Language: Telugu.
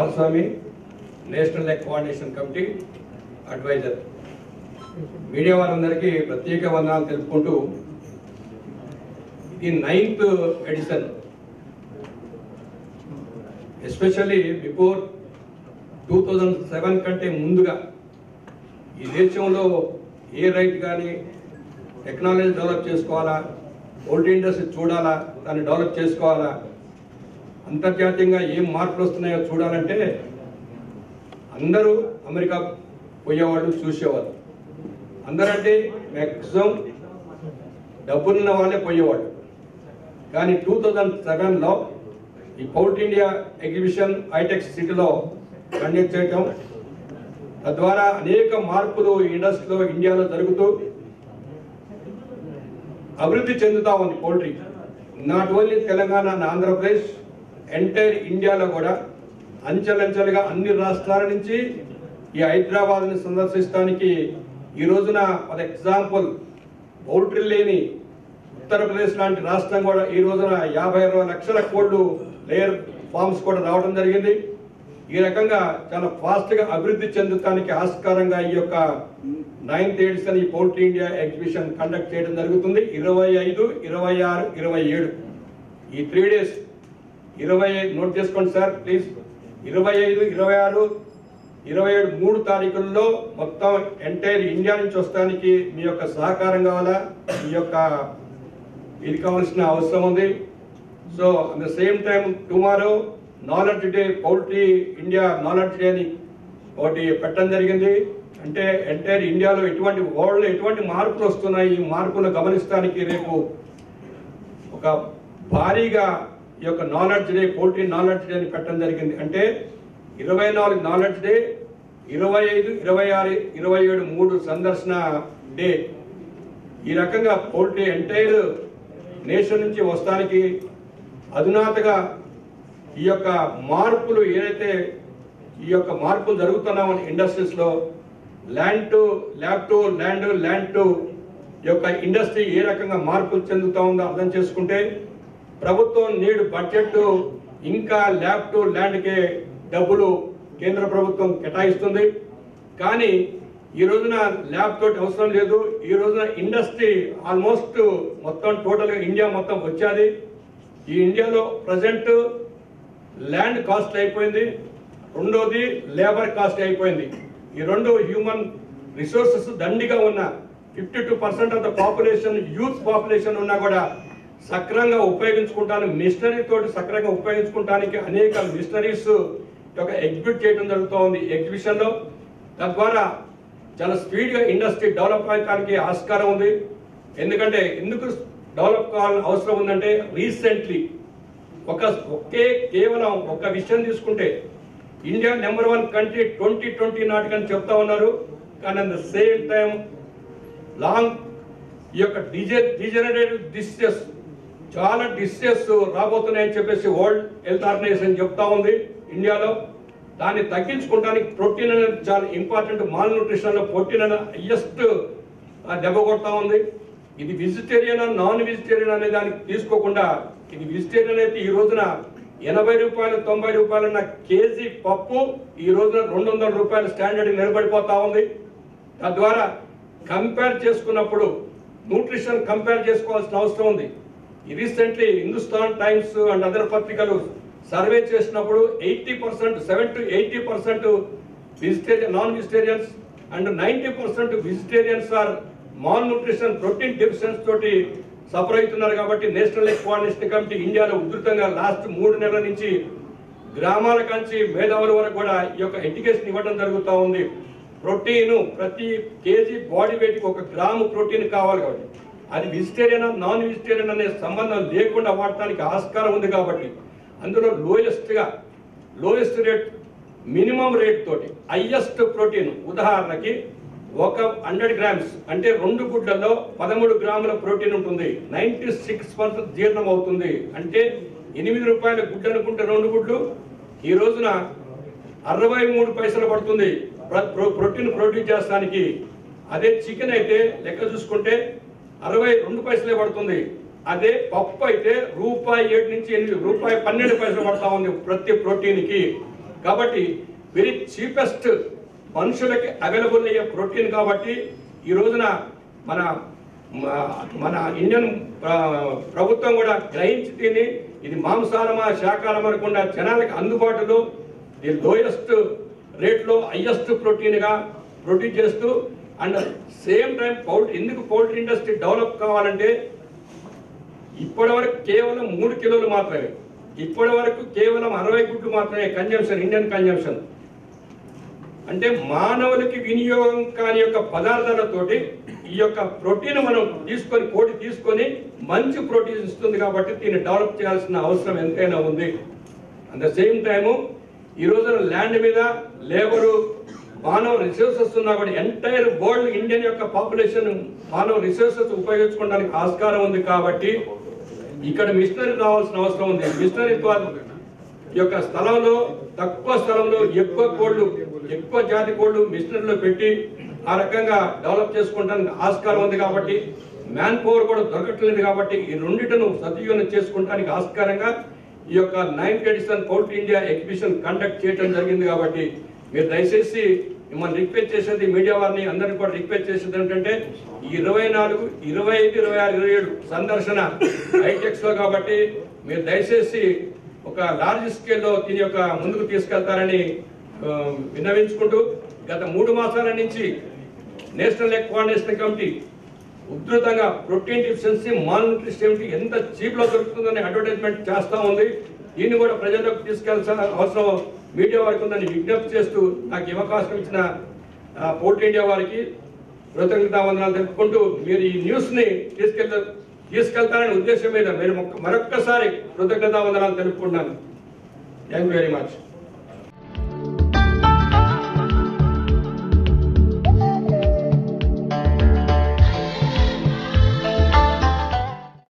Balaswamy national egg coordination committee adviser media వారందరికీ ప్రత్యేక వందనాలు తెలుపుకుంటూ ఇది ninth edition especially before two thousand seven కంటే ముందుగా ఈ దేశంలో ఏ రైతు కానీ టెక్నాలజీ డెవలప్ చేసుకోవాలా ఓల్డ్ ఇండస్ట్రీ చూడాలా దాన్ని డెవలప్ చేసుకోవాలా అంతర్జాతీయంగా ఏం మార్పులు వస్తున్నాయో చూడాలంటే అందరూ అమెరికా పోయేవాళ్ళు చూసేవాళ్ళు అందరంటే మ్యాక్సిమం డబ్బున్న వాళ్ళే పోయేవాళ్ళు కానీ టూ థౌజండ్ సెవెన్లో ఈ పౌల్ట్ ఇండియా ఎగ్జిబిషన్ హైటెక్ సిటీలో కండక్ట్ చేయటం తద్వారా అనేక మార్పులు ఈ ఇండస్ట్రీలో ఇండియాలో జరుగుతూ అభివృద్ధి చెందుతా ఉంది poultry not only Telangana and Andhra Pradesh entire ఇండియాలో కూడా అంచెలంచెలుగా అన్ని రాష్ట్రాల నుంచి ఈ హైదరాబాద్ని సందర్శిస్తానికి ఈ రోజున ఫర్ ఎగ్జాంపుల్ పౌల్ట్రీ లేని ఉత్తరప్రదేశ్ లాంటి రాష్ట్రం కూడా ఈ రోజున యాభై అరవై లక్షల కోళ్ళు లేయర్ ఫార్మ్స్ కూడా రావడం జరిగింది ఈ రకంగా చాలా ఫాస్ట్ గా అభివృద్ధి చెందడానికి ఆస్కారంగా ఈ యొక్క నైన్త్ ఎడిషన్ ఈ పౌల్ట్రీ ఇండియా ఎగ్జిబిషన్ కండక్ట్ చేయడం జరుగుతుంది ఇరవై ఐదు ఇరవై ఆరు ఇరవై ఏడు ఈ త్రీ డేస్ ఇరవై నోట్ చేసుకోండి సార్ ప్లీజ్ ఇరవై ఐదు ఇరవై ఆరు ఇరవై ఏడు మూడు తారీఖుల్లో మొత్తం ఎంటైర్ ఇండియా నుంచి వస్తానికి మీ యొక్క సహకారం కావాలా మీ యొక్క ఇది కావాల్సిన అవసరం ఉంది so at the same time tomorrow knowledge day poultry India knowledge day అని ఒకటి పెట్టడం జరిగింది అంటే ఎంటైర్ ఇండియాలో ఎటువంటి వరల్డ్ ఎటువంటి మార్పులు వస్తున్నాయి ఈ మార్పులు గమనిస్తానికి రేపు ఒక భారీగా ఈ యొక్క knowledge day poultry knowledge day అని పెట్టడం జరిగింది అంటే ఇరవై నాలుగు నాలెడ్జ్ డే ఇరవై ఐదు ఇరవై ఆరు ఇరవై ఏడు మూడు సందర్శన డే ఈ రకంగా పోల్ట్రీ ఎంటైర్ నేషన్ నుంచి వస్తానికి అధునాతగా ఈ యొక్క మార్పులు ఏదైతే ఈ యొక్క మార్పులు జరుగుతున్నామని ఇండస్ట్రీస్ లో land to lab to land land to యొక్క ఇండస్ట్రీ ఏ రకంగా మార్పులు చెందుతా ఉందో అర్థం చేసుకుంటే ప్రభుత్వం నేడు బడ్జెట్ ఇంకా ల్యాబ్ టు ల్యాండ్కే డబ్బులు కేంద్ర ప్రభుత్వం కేటాయిస్తుంది కానీ ఈ రోజున ల్యాబ్ తోటి అవసరం లేదు ఈ రోజున ఇండస్ట్రీ ఆల్మోస్ట్ మొత్తం టోటల్గా ఇండియా మొత్తం వచ్చాది ఈ ఇండియాలో ప్రజెంట్ ల్యాండ్ కాస్ట్ అయిపోయింది రెండోది లేబర్ కాస్ట్ అయిపోయింది ఈ రెండు హ్యూమన్ రిసోర్సెస్ దండిగా ఉన్న fifty two percent of the population youth population ఉన్నా కూడా సక్రంగా ఉపయోగించుకుంటాను మిషనరీ తోటి సక్రంగా ఉపయోగించుకుంటానికి అనేక మిషనరీస్ యొక్క ఎగ్జిబిట్ చేయడం జరుగుతూ ఉంది ఎగ్జిబిషన్ లో తద్వారా చాలా స్పీడ్ గా ఇండస్ట్రీ డెవలప్ అవడానికి ఆస్కారం ఉంది ఎందుకంటే ఎందుకు డెవలప్ కావాలని అవసరం ఉందంటే రీసెంట్లీ ఒక ఒకే కేవలం ఒక విషయం తీసుకుంటే India number one country twenty twenty నాటికని చెప్తా ఉన్నారు కానీ at the same time long ఈ యొక్క డిజే డిజనరేటివ్ డిసీజెస్ చాలా డిసీజెస్ రాబోతున్నాయని చెప్పేసి వరల్డ్ హెల్త్ ఆర్గనైజేషన్ చెప్తా ఉంది ఇండియాలో దాన్ని తగ్గించుకోవడానికి ప్రోటీన్ అనేది చాలా ఇంపార్టెంట్ మాల్ న్యూట్రిషన్ లో ప్రోటీన్ అనేది హయ్యెస్ట్ దెబ్బ కొడతా ఉంది ఇది వెజిటేరియన్ నాన్ వెజిటేరియన్ అనే దానికి తీసుకోకుండా ఇది వెజిటేరియన్ అయితే ఈ రోజున ఎనభై రూపాయలు తొంభై రూపాయలున్న కేజీ పప్పు ఈ రోజున రెండు వందల రూపాయల స్టాండర్డ్ నిలబడిపోతా ఉంది తద్వారా కంపేర్ చేసుకున్నప్పుడు న్యూట్రిషన్ కంపేర్ చేసుకోవాల్సిన అవసరం ఉంది recently Hindustan Times and other పత్రికలు సర్వే చేసినప్పుడు eighty percent seven to eighty percent vegetarian non vegetarians and ninety percent vegetarians are malnutrition protein deficiency తోటి సఫర్ అవుతున్నారు కాబట్టి నేషనల్ కోఆర్డినేషన్ కమిటీ ఇండియాలో ఉధృతంగా లాస్ట్ మూడు నెలల నుంచి గ్రామాల కంచి మేధావుల వరకు కూడా ఈ యొక్క ఎడ్యుకేషన్ ఇవ్వడం జరుగుతూ ఉంది ప్రోటీన్ ప్రతి కేజీ బాడీ వెయిట్కి ఒక గ్రాము ప్రోటీన్ కావాలి కాబట్టి అది వెజిటేరియన్ నాన్ వెజిటేరియన్ అనే సంబంధం లేకుండా వాడటానికి ఆస్కారం ఉంది కాబట్టి అందులో లోయెస్ట్ గా లోయెస్ట్ రేట్ మినిమం రేట్ తోటి హైయెస్ట్ ప్రోటీన్ ఉదాహరణకి ఒక హండ్రెడ్ గ్రామ్స్ అంటే రెండు గుడ్లలో పదమూడు గ్రాముల ప్రోటీన్ ఉంటుంది నైన్టీ సిక్స్ పర్సెంట్ జీర్ణం అవుతుంది అంటే ఎనిమిది రూపాయల గుడ్డు అనుకుంటే రెండు గుడ్లు ఈ రోజున అరవై మూడు పైసలు పడుతుంది ప్ర- ప్రో- ప్రోటీన్ ప్రొడ్యూస్ చేస్తానికి అదే చికెన్ అయితే లెక్క చూసుకుంటే అరవై రెండు పైసలే పడుతుంది అదే పప్పు అయితే రూపాయి ఏడు నుంచి ఎనిమిది రూపాయి పన్నెండు పైసలు పడతా ఉంది ప్రతి ప్రోటీన్ కి కాబట్టి వెరీ చీపెస్ట్ మనుషులకి అవైలబుల్ అయ్యే ప్రోటీన్ కాబట్టి ఈ రోజున మన మ- మన ఇండియన్ ఆ, ప్రభుత్వం కూడా గ్రహించి తిని ఇది మాంసారమా శాకాహారం అనకుండా జనాలకు అందుబాటులో ది లోయెస్ట్ రేట్లో హైయెస్ట్ ప్రోటీన్గా ప్రొడ్యూస్ చేస్తూ అండ్ సేమ్ టైం పౌల్ట్రీ ఎందుకు పౌల్ట్రీ ఇండస్ట్రీ డెవలప్ కావాలంటే ఇప్పటి వరకు కేవలం మూడు కిలోలు మాత్రమే ఇప్పటి వరకు కేవలం అరవై గుడ్లు మాత్రమే కన్జంప్షన్ ఇండియన్ కన్జంప్షన్ అంటే మానవులకి వినియోగం కాని యొక్క పదార్థాలతోటి ఈ యొక్క ప్రోటీన్ మనం తీసుకొని కోడి తీసుకొని మంచి ప్రోటీన్ ఇస్తుంది కాబట్టి దీన్ని డెవలప్ చేయాల్సిన అవసరం ఎంతైనా ఉంది అట్ ద సేమ్ టైము ఈ రోజున ల్యాండ్ మీద లేబరు మానవ రిసోర్సెస్ ఉన్నా కూడా ఎంటైర్ వరల్డ్ ఇండియన్ యొక్క పాపులేషన్ మానవ రిసోర్సెస్ ఉపయోగించుకోవడానికి ఆస్కారం ఉంది కాబట్టి ఇక్కడ మిషనరీ రావాల్సిన అవసరం ఉంది మిషనరీ ద్వారా ఈ యొక్క స్థలంలో తక్కువ స్థలంలో ఎక్కువ కోళ్ళు ఎక్కువ జాతి కోళ్ళు మిషనరీలో పెట్టి ఆ రకంగా డెవలప్ చేసుకోవడానికి ఆస్కారం ఉంది కాబట్టి మ్యాన్ పవర్ కూడా దొరకట్లేదు కాబట్టి ఈ రెండింటిను సద్వినియోగం చేసుకోవడానికి ఆస్కారంగా ఈ యొక్క ninth edition poultry India exhibition conduct చేయడం జరిగింది కాబట్టి మీరు దయచేసి మిమ్మల్ని రిక్వెస్ట్ చేసేది మీడియా వారిని అందరినీ కూడా రిక్వెస్ట్ చేసేది ఏంటంటే ఈ ఇరవై నాలుగు ఇరవై ఐదు ఇరవై ఆరు ఇరవై ఏడు సందర్శన హైటెక్స్ లో కాబట్టి మీరు దయచేసి ఒక లార్జ్ స్కేల్లో దీని యొక్క ముందుకు తీసుకెళ్తారని ఆ, విన్నవించుకుంటూ గత మూడు మాసాల నుంచి నేషనల్ ఎగ్ కోఆర్డినేషన్ కమిటీ ఉధృతంగా ప్రోటీన్ డిఫిషియన్సీ మాల్ న్యూట్రిషన్ ఎంత చీప్ లో దొరుకుతుందని అడ్వర్టైజ్మెంట్ చేస్తా ఉంది దీన్ని కూడా ప్రజల్లోకి తీసుకెళ్లాల్సిన అవసరం మీడియా వారికి ఉందని విజ్ఞప్తి చేస్తూ నాకు ఈ అవకాశం ఇచ్చిన ఆ, పోర్ట్ ఇండియా వారికి కృతజ్ఞతా వందనాలు తెలుపుకుంటూ మీరు ఈ న్యూస్ ని తీసుకెళ్తా తీసుకెళ్తారనే ఉద్దేశం మీద మీరు మొక్క- మరొక్కసారి కృతజ్ఞతా వందనాలు తెలుపుకుంటున్నాను థ్యాంక్ యూ వెరీ మచ్